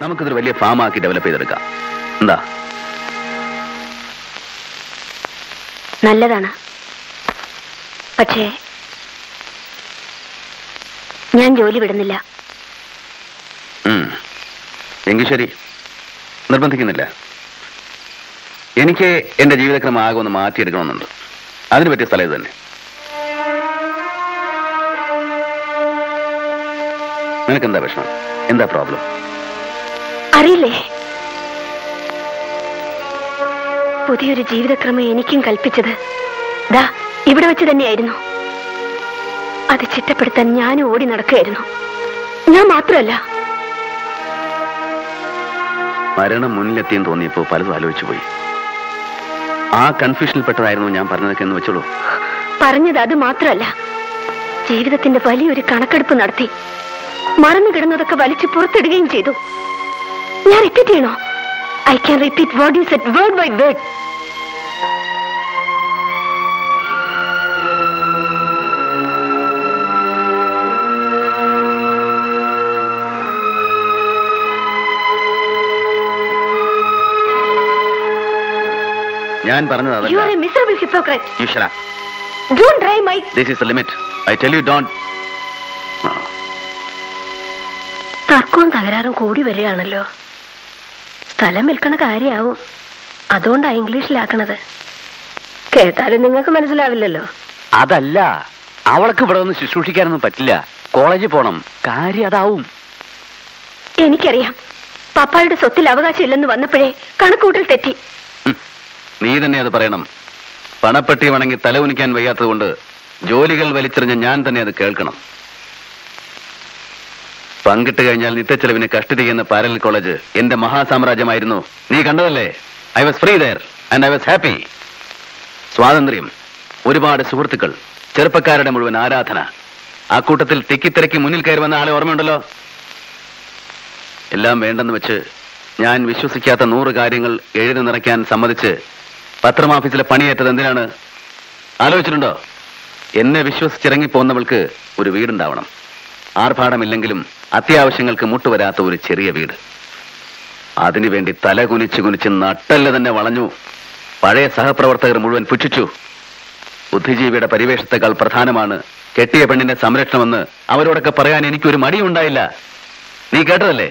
നമുക്കിതൊരു വലിയ ഫാമാക്കി ഡെവലപ്പ് ചെയ്തെടുക്കാം എന്താ നല്ലതാണ് പക്ഷേ ഞാൻ ജോലി വിടുന്നില്ല ഉം. എങ്കിൽ ശരി നിർബന്ധിക്കുന്നില്ല എനിക്ക് എന്റെ ജീവിതക്രമം ആകെ ഒന്ന് മാറ്റിയെടുക്കണമെന്നുണ്ട് അതിന് പറ്റിയ സ്ഥലം ഇത് തന്നെ നിനക്കെന്താ വിഷമം എന്താ പ്രോബ്ലം അറിയില്ലേ പുതിയൊരു ജീവിതക്രമം എനിക്കും കൽപ്പിച്ചത് ദാ ഇവിടെ വെച്ച് തന്നെയായിരുന്നു അത് ചിട്ടപ്പെടുത്താൻ ഞാനും ഓടി നടക്കുകയായിരുന്നു ഞാൻ മാത്രമല്ല മരണം മുന്നിലെത്തിയെന്ന് തോന്നിയപ്പോൾ പലതും ആലോചിച്ചു പോയി ആ കൺഫ്യൂഷനിൽ പെട്ടതായിരുന്നു ഞാൻ പറഞ്ഞതൊക്കെ എന്ന് വെച്ചോളൂ പറഞ്ഞത് അത് മാത്രമല്ല ജീവിതത്തിന്റെ വലിയൊരു കണക്കെടുപ്പ് നടത്തി മറന്നു കിടന്നതൊക്കെ വലിച്ചു പുറത്തിടുകയും ചെയ്തു ഞാൻ റിപ്പീറ്റ് ചെയ്യണോ I can repeat word you said word by word ഞാൻ പറഞ്ഞത് യു അതല്ല ആർ എ മിസറബിൾ ഹിപ്പോക്രറ്റ് ഈശ്വര don't try my this is the limit I tell you don't തർക്കവും തകരാറും കൂടി വരികയാണല്ലോ സ്ഥലം വിൽക്കണ കാര്യാവും അതുകൊണ്ടാ ഇംഗ്ലീഷിലാക്കണത് കേട്ടാലും നിങ്ങൾക്ക് മനസ്സിലാവില്ലല്ലോ അതല്ല അവൾക്ക് ഇവിടെ ഒന്ന് ശുശ്രൂഷിക്കാനൊന്നും പറ്റില്ല കോളേജിൽ പോണം കാര്യം അതാവും എനിക്കറിയാം പപ്പായുടെ സ്വത്തിൽ അവകാശമില്ലെന്ന് വന്നപ്പോഴേ കണക്കൂട്ടൽ തെറ്റി ഉം. നീ തന്നെ അത് പറയണം പണപ്പെട്ടി വണങ്ങി തല ഉനിക്കാൻ വയ്യാത്തതുകൊണ്ട് ജോലികൾ വലിച്ചെറിഞ്ഞ ഞാൻ തന്നെ അത് കേൾക്കണം പങ്കിട്ട് കഴിഞ്ഞാൽ നിത്യച്ചെലവിന് കഷ്ടി ചെയ്യുന്ന പാരലൽ കോളേജ് എന്റെ മഹാസാമ്രാജ്യമായിരുന്നു നീ കണ്ടതല്ലേ I was free there and I was happy സ്വാതന്ത്ര്യം ഒരുപാട് സുഹൃത്തുക്കൾ ചെറുപ്പക്കാരുടെ മുഴുവൻ ആരാധന ആ കൂട്ടത്തിൽ തിക്കിത്തിരക്കി മുന്നിൽ കയറി വന്ന ആളെ ഓർമ്മയുണ്ടല്ലോ എല്ലാം വേണ്ടെന്ന് വെച്ച് ഞാൻ വിശ്വസിക്കാത്ത നൂറ് കാര്യങ്ങൾ എഴുതി നിറയ്ക്കാൻ സമ്മതിച്ച് പത്രമാഫീസിലെ പണിയേറ്റത് എന്തിനാണ് ആലോചിച്ചിട്ടുണ്ടോ എന്നെ വിശ്വസിച്ചിറങ്ങി പോന്നവൾക്ക് ഒരു വീടുണ്ടാവണം ആർഭാടമില്ലെങ്കിലും അത്യാവശ്യങ്ങൾക്ക് മുട്ടുവരാത്ത ഒരു ചെറിയ വീട് അതിനുവേണ്ടി തല കുനിച്ച് കുനിച്ച് നട്ടല്ല തന്നെ വളഞ്ഞു പഴയ സഹപ്രവർത്തകർ മുഴുവൻ പുച്ഛിച്ചു ബുദ്ധിജീവിയുടെ പരിവേഷത്തെക്കാൾ പ്രധാനമാണ് കെട്ടിയ പെണ്ണിന്റെ സംരക്ഷണമെന്ന് അവരോടൊക്കെ പറയാൻ എനിക്കൊരു മടിയുണ്ടായില്ല നീ കേട്ടതല്ലേ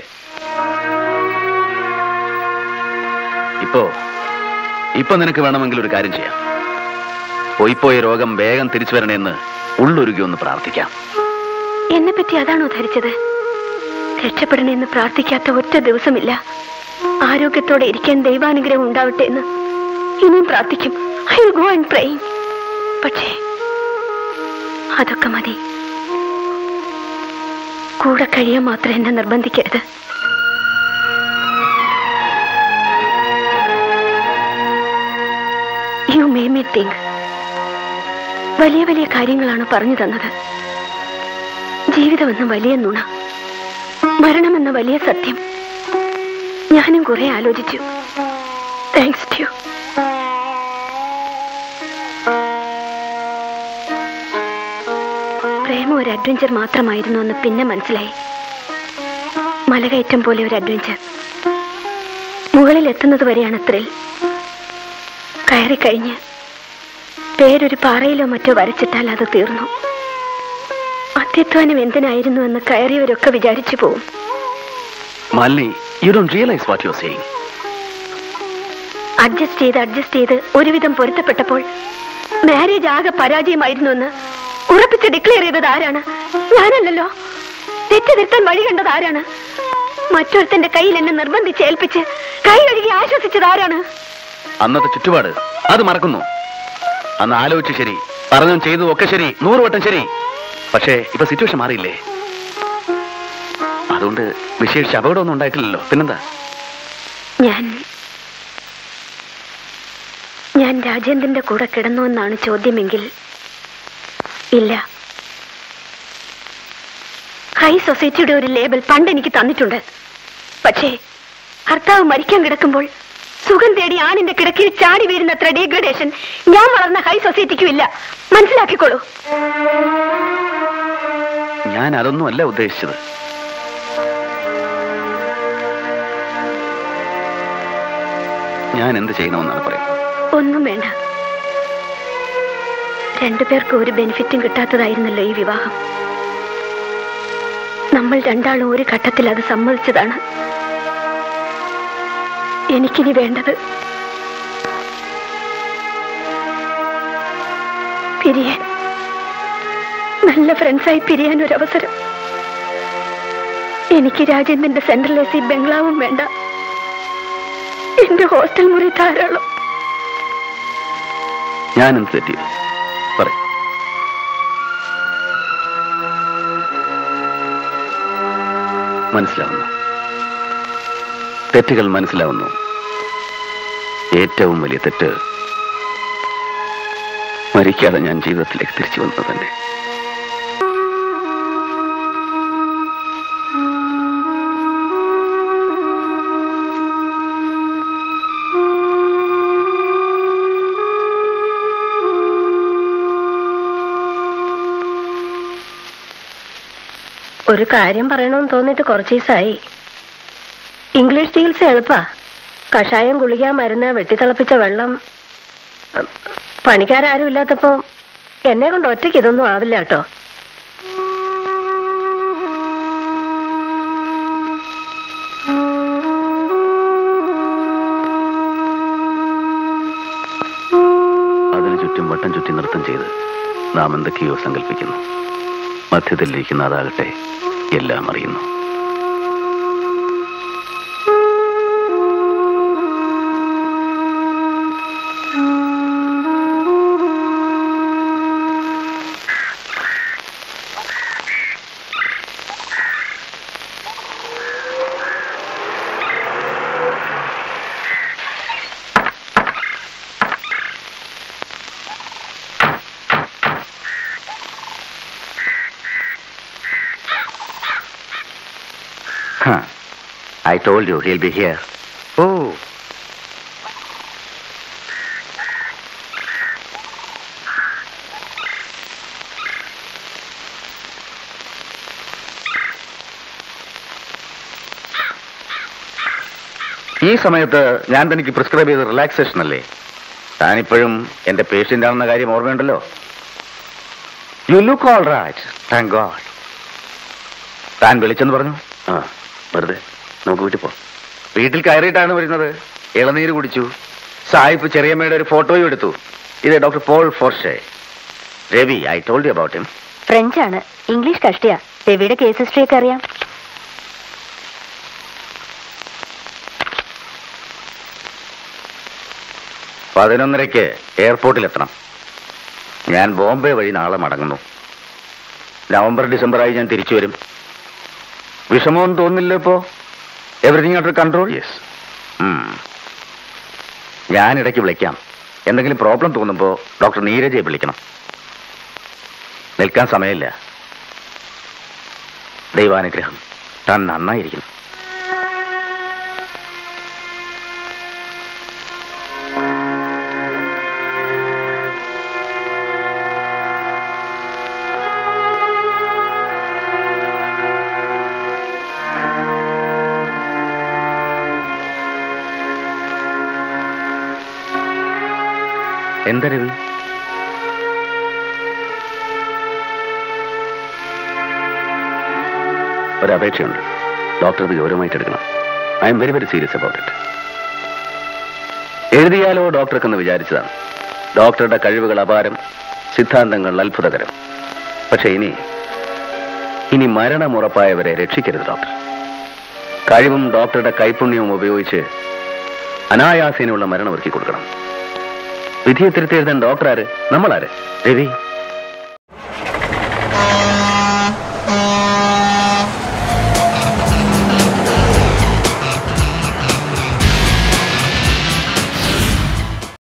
ഇപ്പോ ഇപ്പൊ നിനക്ക് വേണമെങ്കിൽ ഒരു കാര്യം ചെയ്യാം പോയിപ്പോയ രോഗം വേഗം തിരിച്ചു വരണേന്ന് ഉള്ളൊരുക്കി ഒന്ന് പ്രാർത്ഥിക്കാം എന്നെ പറ്റി അതാണോ ധരിച്ചത് രക്ഷപ്പെടണമെന്ന് പ്രാർത്ഥിക്കാത്ത ഒറ്റ ദിവസമില്ല ആരോഗ്യത്തോടെ ഇരിക്കാൻ ദൈവാനുഗ്രഹം ഉണ്ടാവട്ടെ എന്ന് ഇനിയും പ്രാർത്ഥിക്കും ഐ ഗോ ആൻഡ് പ്രേയിങ് പക്ഷേ അതൊക്കെ മതി കൂടെ കഴിയാൻ മാത്രം എന്നെ നിർബന്ധിക്കരുത് യു മേ മീ തിങ്ക് വലിയ വലിയ കാര്യങ്ങളാണ് പറഞ്ഞു തന്നത് ജീവിതമെന്ന വലിയ നുണ മരണമെന്ന വലിയ സത്യം ഞാനും കുറെ ആലോചിച്ചു താങ്ക്സ് ടു പ്രേമം ഒരു അഡ്വഞ്ചർ മാത്രമായിരുന്നു എന്ന് പിന്നെ മനസ്സിലായി മലകയറ്റം പോലെ ഒരു അഡ്വഞ്ചർ മുകളിൽ എത്തുന്നത് വരെയാണ് ത്രിൽ കയറിക്കഴിഞ്ഞ് പേരൊരു പാറയിലോ മറ്റോ വരച്ചിട്ടാൽ അത് തീർന്നു അത്യധ്വാനം എന്തിനായിരുന്നു എന്ന് കയറിയവരൊക്കെ വിചാരിച്ചു പോവും Malini you don't realise what you saying adjust ചെയ്ത് അഡ്ജസ്റ്റ് ചെയ്ത് ഒരുവിധം പൊരുത്തപ്പെട്ടപ്പോൾ മാരേജ് ആകെ പരാജയമായിരുന്നു എന്ന് ഉറപ്പിച്ച് ഡിക്ലെയർ ചെയ്തത് ആരാണ് ഞാനല്ലല്ലോ തെറ്റ് തിരുത്താൻ വഴി കണ്ടത് ആരാണ് മറ്റൊരുത്തന്റെ കയ്യിൽ എന്നെ നിർബന്ധിച്ച് ഏൽപ്പിച്ച് കൈ കഴുകി ആശ്വസിച്ചത് ആരാണ് അന്നത്തെ ചുറ്റുപാട് അത് മറക്കുന്നു അന്ന് ആലോചിച്ച് ശരി പറഞ്ഞതും ചെയ്തതും ഒക്കെ ശരി നൂറ് വട്ടം ശരി പക്ഷേ ഇപ്പൊ സിറ്റുവേഷൻ മാറിയില്ലേ അതുകൊണ്ട് വിശേഷിച്ച് അപകടമൊന്നും ഉണ്ടായിട്ടില്ലല്ലോ പിന്നെന്താ ഞാൻ ഞാൻ രാജേന്ദ്രന്റെ കൂടെ കിടന്നു എന്നാണ് ചോദ്യമെങ്കിൽ ഇല്ല ഹൈ സൊസൈറ്റിയുടെ ഒരു ലേബൽ പണ്ട് എനിക്ക് തന്നിട്ടുണ്ട് പക്ഷേ ഭർത്താവ് മരിക്കാൻ കിടക്കുമ്പോൾ സുഖം തേടി ആണിന്റെ കിടക്കിൽ ചാടി വീഴുന്ന അത്ര ഡീഗ്രഡേഷൻ ഞാൻ വളർന്ന ഹൈ സൊസൈറ്റിക്കും ഇല്ല മനസ്സിലാക്കിക്കോളൂ ഞാൻ അതൊന്നും അല്ല ഉദ്ദേശിച്ചത് ഞാൻ എന്ത് ചെയ്യണമെന്നാണ് പറയുന്നത് ഒന്നും വേണ്ട രണ്ടുപേർക്കും ഒരു ബെനിഫിറ്റും കിട്ടാത്തതായിരുന്നല്ലോ ഈ വിവാഹം നമ്മൾ രണ്ടാളും ഒരു ഘട്ടത്തിൽ അത് സമ്മതിച്ചതാണ് എനിക്കിനി വേണ്ടത് പിരിയാൻ നല്ല ഫ്രണ്ട്സായി പിരിയാൻ ഒരു അവസരം എനിക്ക് രാജേന്ദ്രന്റെ സെൻട്രൽ എ സി ബംഗ്ലാവും വേണ്ട എന്റെ ഹോസ്റ്റൽ മുറി ധാരാളം ഞാൻ എന്ത് തെറ്റി പറയും മനസ്സിലാവുന്നു തെറ്റുകൾ മനസ്സിലാവുന്നു ഏറ്റവും വലിയ തെറ്റ് മരിക്കാതെ ഞാൻ ജീവിതത്തിലേക്ക് തിരിച്ചു വന്നത് തന്നെ ഒരു കാര്യം പറയണമെന്ന് തോന്നിയിട്ട് കുറച്ച് ദിവസമായി ഇംഗ്ലീഷ് ചികിത്സ എളുപ്പാ കഷായം ഗുളിക മരുന്ന് വെട്ടിത്തിളപ്പിച്ച വെള്ളം ഉം, പണിക്കാരും ഇല്ലാത്തപ്പോ എന്നെ കൊണ്ട് ഒറ്റയ്ക്ക് ഇതൊന്നും ആവില്ല കേട്ടോ അതിനു ചുറ്റും വട്ടം ചുറ്റി നൃത്തം ചെയ്ത് നാം എന്തൊക്കെയോ സങ്കല്പിക്കുന്നു മധ്യത്തിലിരിക്കുന്ന അതാകട്ടെ എല്ലാം അറിയുന്നു Huh. I told you he'll be here. Oh. ഈ സമയത്ത് ഞാൻ തനിക്ക് പ്രിസ്ക്രൈബ് ചെയ്ത റിലാക്സേഷൻ അല്ലേ താനിപ്പോഴും എന്റെ പേഷ്യന്റ് ആണെന്ന കാര്യം ഓർമ്മയുണ്ടല്ലോ you look all right thank God താൻ വിളിച്ചെന്ന് പറഞ്ഞു ആ വെറുതെ നമുക്ക് വീട്ടിൽ പോ വീട്ടിൽ കയറിയിട്ടാണ് വരുന്നത് ഇളനീര് കുടിച്ചു സായിപ്പ് ചെറിയമ്മയുടെ ഒരു ഫോട്ടോയും എടുത്തു ഇത് doctor Paul Forshe Ravi I told you about him ഫ്രഞ്ചാണ് ഇംഗ്ലീഷ് കഷ്ടിയാ രവിയുടെ കേസ് ഹിസ്റ്ററി ഒക്കെ അറിയാം പതിനൊന്നരയ്ക്ക് എയർപോർട്ടിൽ എത്തണം ഞാൻ ബോംബെ വഴി നാളെ മടങ്ങുന്നു നവംബർ ഡിസംബറായി ഞാൻ തിരിച്ചു വരും വിഷമമൊന്നും തോന്നില്ല ഇപ്പോ എവറിഥിങ് അണ്ടർ കൺട്രോൾ യെസ് ഞാൻ ഇടയ്ക്ക് വിളിക്കാം എന്തെങ്കിലും പ്രോബ്ലം തോന്നുമ്പോൾ ഡോക്ടർ നീരജയെ വിളിക്കണം നിൽക്കാൻ സമയമില്ല ദൈവാനുഗ്രഹം താൻ നന്നായിരിക്കുന്നു എന്താ രവി ഒരപേക്ഷയുണ്ട് ഡോക്ടർ ഇത് ഗൗരവമായിട്ട് എടുക്കണം I am very very serious about it എഴുതിയാലോ ഡോക്ടർക്കെന്ന് വിചാരിച്ചതാണ് ഡോക്ടറുടെ കഴിവുകൾ അപാരം സിദ്ധാന്തങ്ങൾ അത്ഭുതകരം പക്ഷെ ഇനി ഇനി മരണം ഉറപ്പായവരെ രക്ഷിക്കരുത് ഡോക്ടർ കഴിവും ഡോക്ടറുടെ കൈപുണ്യവും ഉപയോഗിച്ച് അനായാസേനയുള്ള മരണം ഒരുക്കി കൊടുക്കണം വിധിയെ തിരുത്തി എഴുതാൻ ഡോക്ടർ ആര് നമ്മളാര് രവി